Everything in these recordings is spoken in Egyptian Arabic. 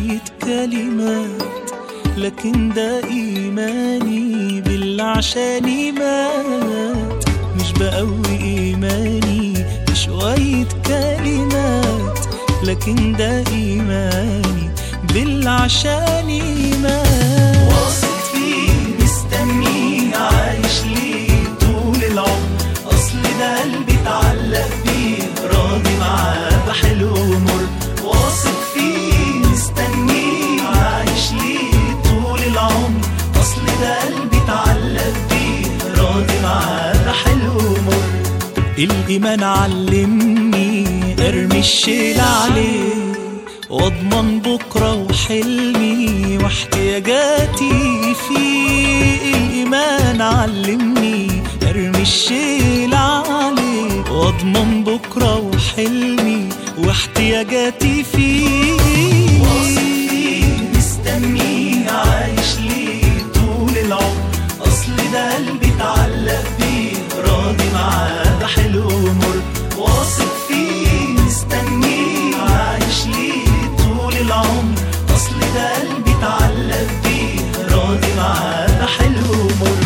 شوية كلمات لكن ده إيماني بالله عشاني مات مش بقوي إيماني بشوية كلمات لكن ده إيماني بالله عشاني مات واثق فيه مستنيه عايش ليه طول العمر أصل ده قلبي اتعلق بيه راضي معاه بحلو ومر واثق فيه مستنيه عايش ليه طول العمر أصل ده قلبي اتعلق بيه راضي معاه بحلو ومر الإيمان علمني ارمي الشيل عليه واضمن بكرة وحلمي واحتياجاتي فيه الإيمان علمني ارمي الشيل عليه واضمن بكرة وحلمي واحتياجاتي فيه واثق فيه مستنيه عايش ليه طول العمر أصل ده قلبي اتعلق بيه راضي معاه بحلو ومر واثق فيه مستنيه عايش ليه طول العمر أصل ده قلبي اتعلق بيه راضي معاه بحلو ومر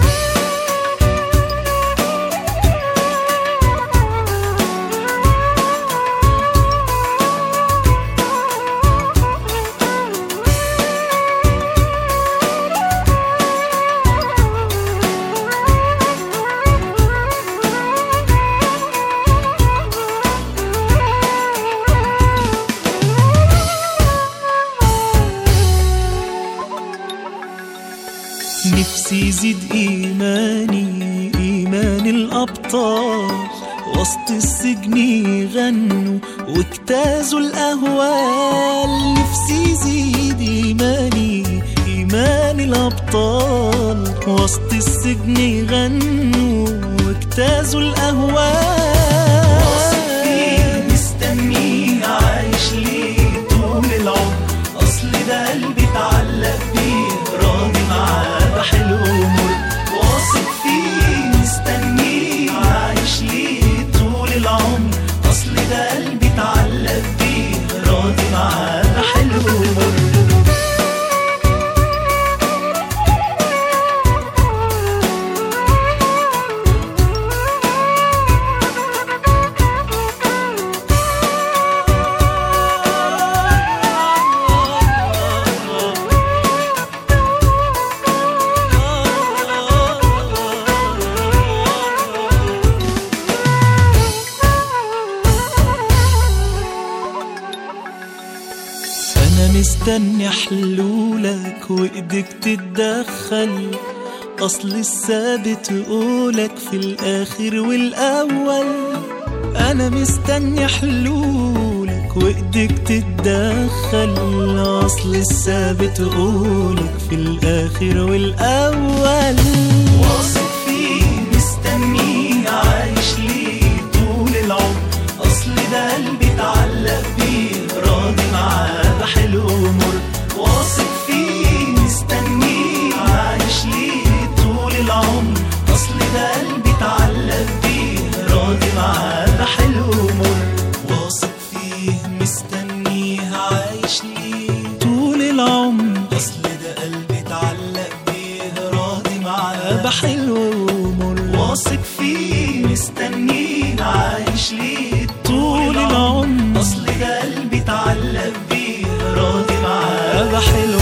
نفسي يزيد إيماني إيمان الأبطال وسط السجن يغنوا واجتازوا الأهوال نفسي يزيد إيماني إيمان الأبطال وسط السجن يغنوا واجتازوا الأهوال مستنيه عايش ليه طول العمر أصل ده قلبي اتعلق بيه راضي معاه بحلو ومر واثق فيه مستنيه عايش ليه طول العمر أصل ده قلبي اتعلق بيه راضي معاه بحلو ومر أنا مستني حلولك وإيدك تتدخل أصل الثابت قولك في الآخر والأول أنا مستني حلولك وإيدك تتدخل أصل الثابت قولك في الآخر والأول واثق فيه مستنيه عايش ليه طول العمر أصل ده قلبي اتعلق بيه راضي معاه بحلو ومر واثق فيه مستنيه عايش ليه طول العمر أصل ده قلبي اتعلق بيه راضي معاه بحلو ومر واثق فيه مستنيه عايش ليه طول العمر أصل ده قلبي اتعلق بيه راضي معاه بحلو ومر واثق فيه مستنيه عايش ليه طول العمر أصل ده قلبي اتعلق بيه راضي معاه بحلو